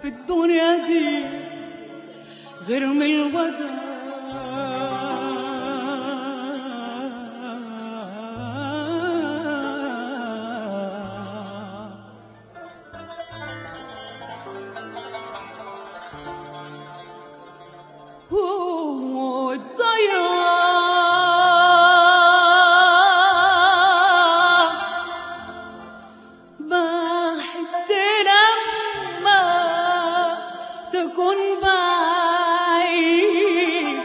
في الدنيا دي غير من الوداع هو الضياع بحس لما تكون بعيد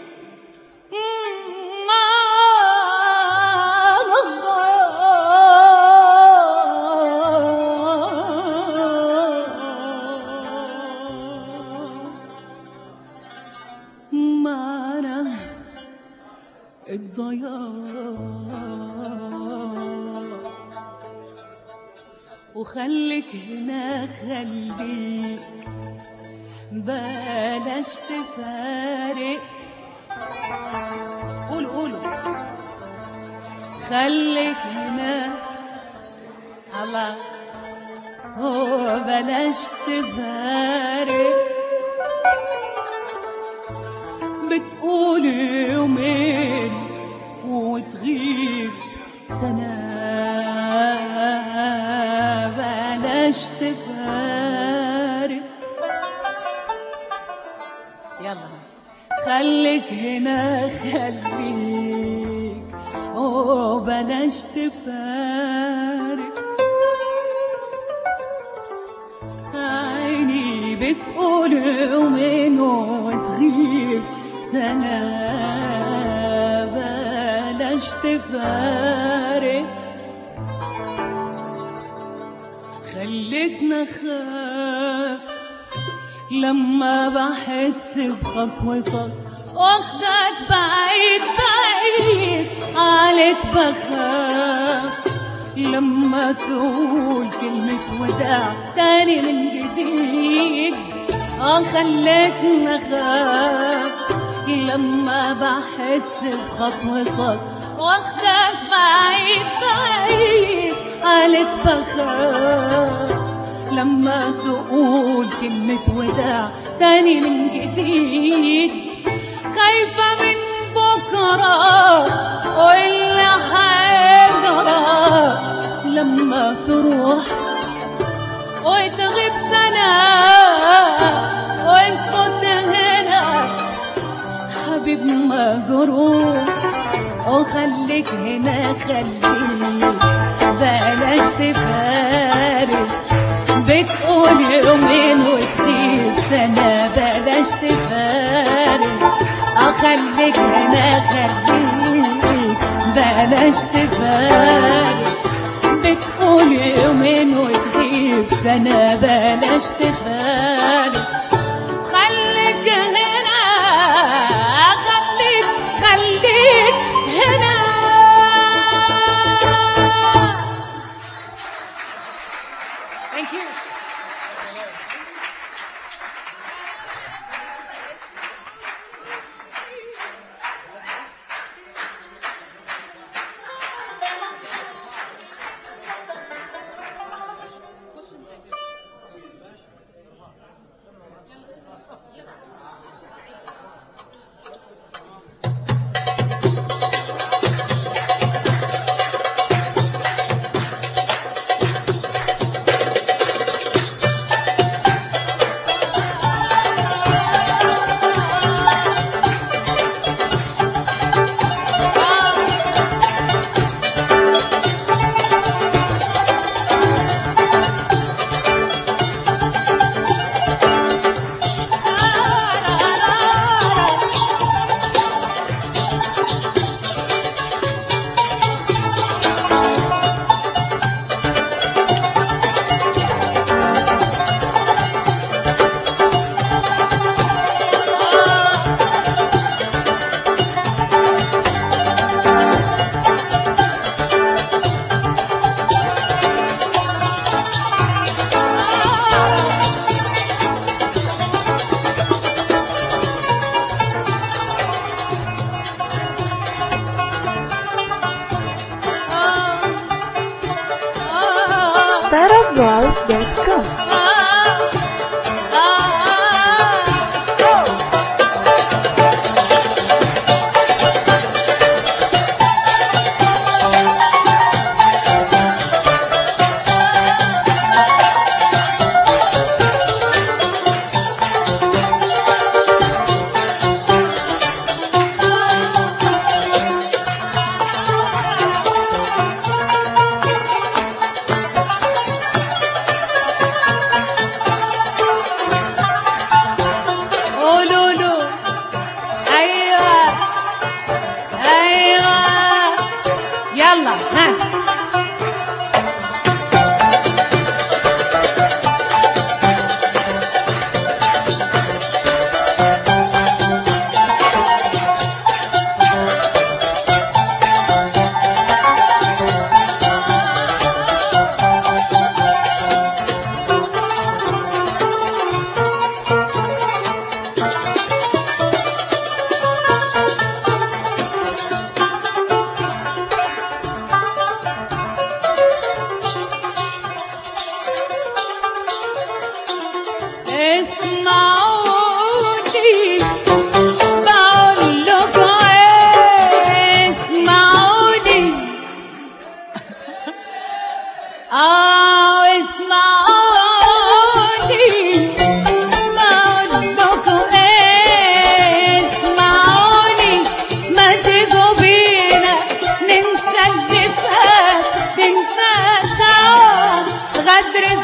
معنى الضياع وخليك هنا خليك بلاش تفارق قولوا قولوا خليك هنا الله هو بلاش تفارق بتقول يومين وتغيب سنة بلاش تفارق يلا خليك هنا خليك أوه بلاش تفارق عيني بتقول يومين وتغيب سنة بلاش تفارق خلتنا خاف لما بحس بخطوتك واخدك بعيد بعيد عليك بخاف لما تقول كلمة وداع تاني من جديد اه خلتنا خاف لما بحس بخطوتك واخدك بعيد بعيد عليك بخاف لما تقول كلمة وداع تاني من جديد خايفة من بكرة واللي هيجرى لما تروح وتغيب سنة وانت كنت هنا حبيب مجروح وخليك هنا خليك بلاش تفارق بتقول يومين وتغيب سنة بلاش تفارق أخليك هنا خليك بلاش تفارق بتقول يومين وتغيب سنة بلاش تفارق خليك هنا خليك خليك هنا Thank you. Sarahvoice.com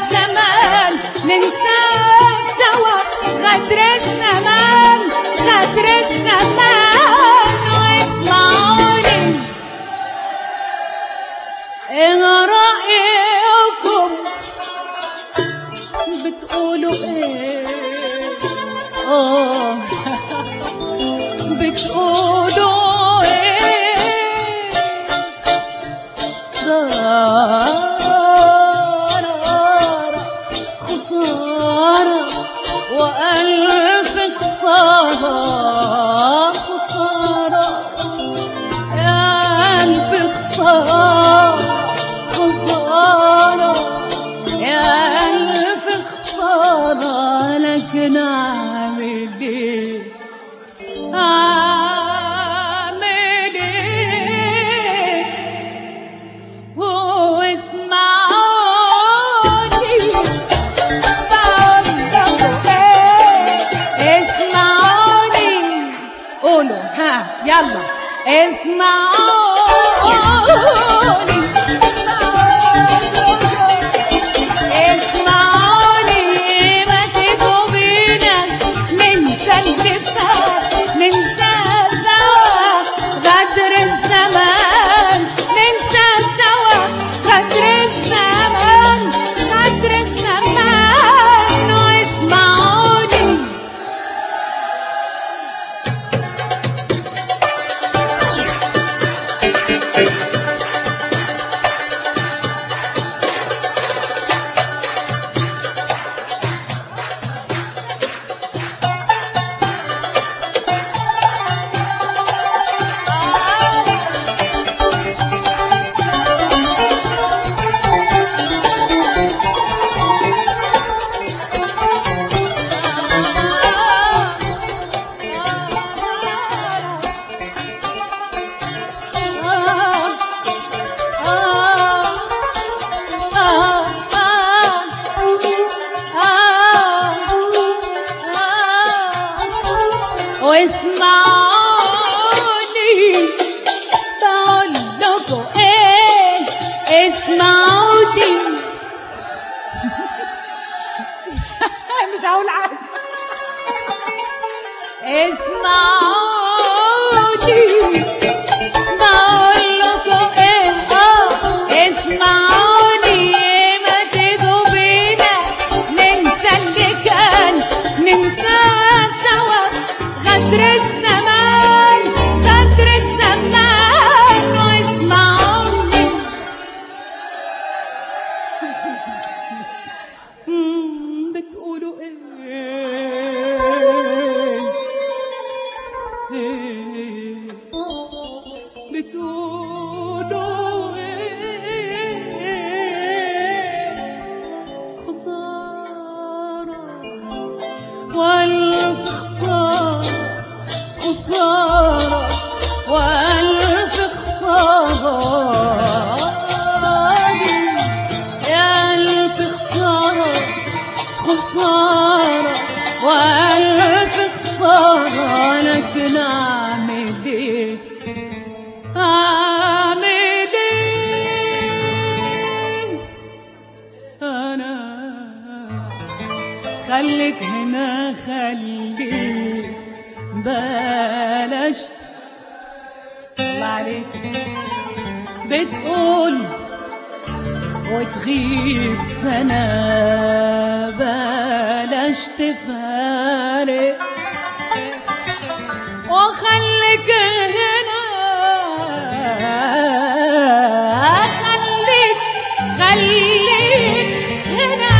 الزمان ننسى سوا غدر الزمان غدر الزمان واسمعوني ايه رأيكم بتقولوا ايه اه بتقولوا ايه خسارة خسارة وألف خسارة خسارة يا ألف خسارة خسارة يا ألف خسارة لكن أعمل إيه أعمل إيه واسمعوني بقول لكم إيه اسمعوني قولوا ها يلا اسمعوني اسمعوني ما تيجوا بينا ننسى اللي فات ننسى سوا غدر الزمان ننسى سوا غدر الزمان غدر الزمان واسمعوني واسمعوني بقول لكم ايه اسمعوني مش هقول حاجه اسمعوني بقول لكم ايه اه اسمعوني ما تيجوا بينا ننسى اللي كان ننسى سوا غدر الزمان غدر الزمان واسمعوني مم، بتقولوا ايه ايه بتقولوا ايه خسارة والف خسارة خسارة والف خسارة يا الف خسارة خسارة والف خسارة لكن اعمل ايه اعمل ايه انا خليك هنا خليك بلاش الله عليك بتقول وتغيب سنة بلاش تفارق وخليك هنا خليك خليك هنا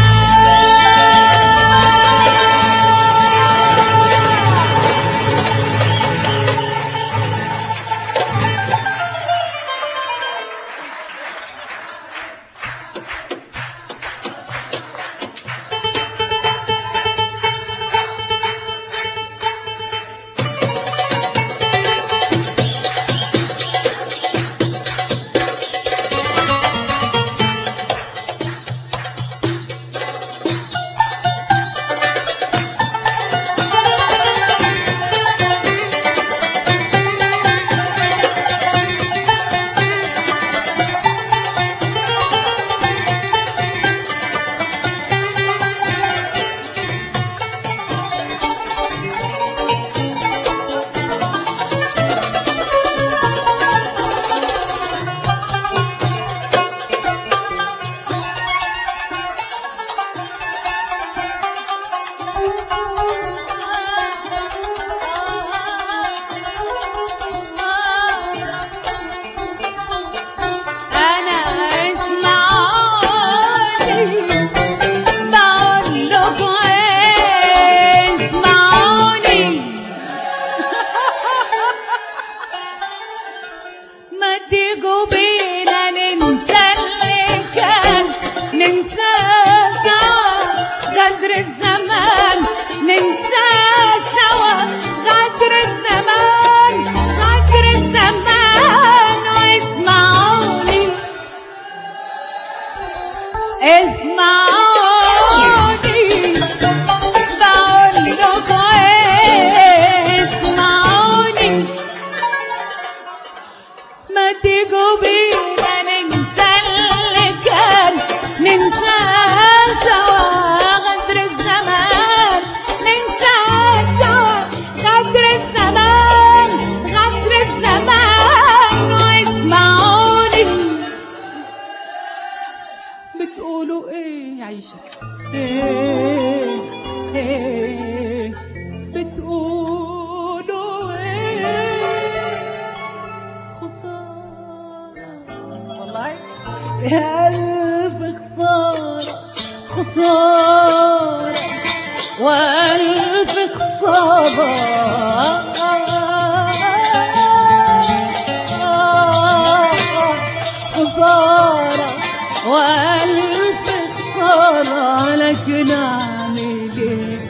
غدر الزمان ننسى سوا غدر الزمان غدر الزمان واسمعوني اسمعوني بقول لكم إيه، اسمعوني ما تيجوا بينا ننسى اللي كان ننسى سوا غدر الزمان ننسى سوا غدر الزمان غدر الزمان واسمعوني بتقولوا ايه يا عيشة ايه ايه بتقولوا ايه خسارة والله يا ألف خسارة خسارة وألف خسارة خسارة وألف خسارة لكن أعمل إيه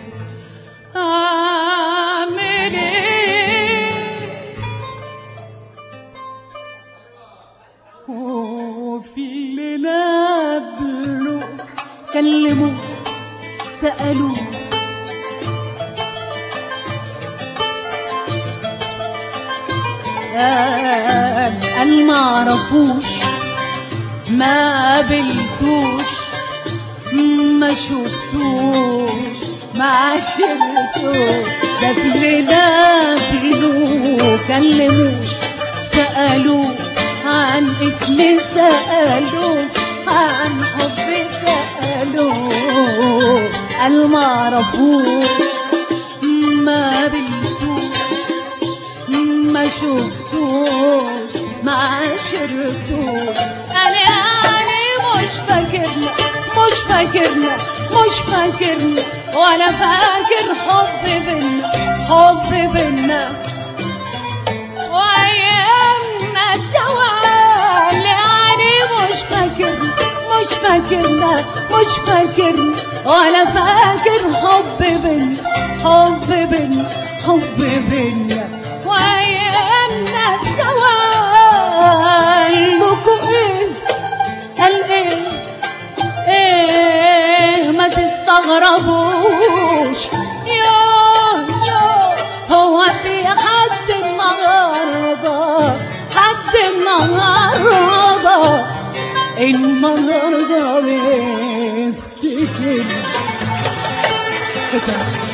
أعمل إيه وفي اللي قبله كلموه سألوه قال قال ما عرفوش ما قابلتوش ما شفتوش ما عشرتوش ده في اللي قبله كلموه سألوه عن اسم سألوه عن حب سألوه قال ما عرفوش ما قابلتوش ما شفتوش ما عشرتوش قال يعني مش فاكرنا مش فاكرنا مش فاكرنا ولا فاكر حب بينا حب بينا وايامنا سوا يعني مش فاكرنا مش فاكرنا مش فاكرنا ولا فاكر حب بينا حب بينا حب بينا وايامنا سوا لكم ايه قال ايه ايه ما تستغربوش يوه يوه هو في حد النهارده حد النهارده النهارده بيفتكر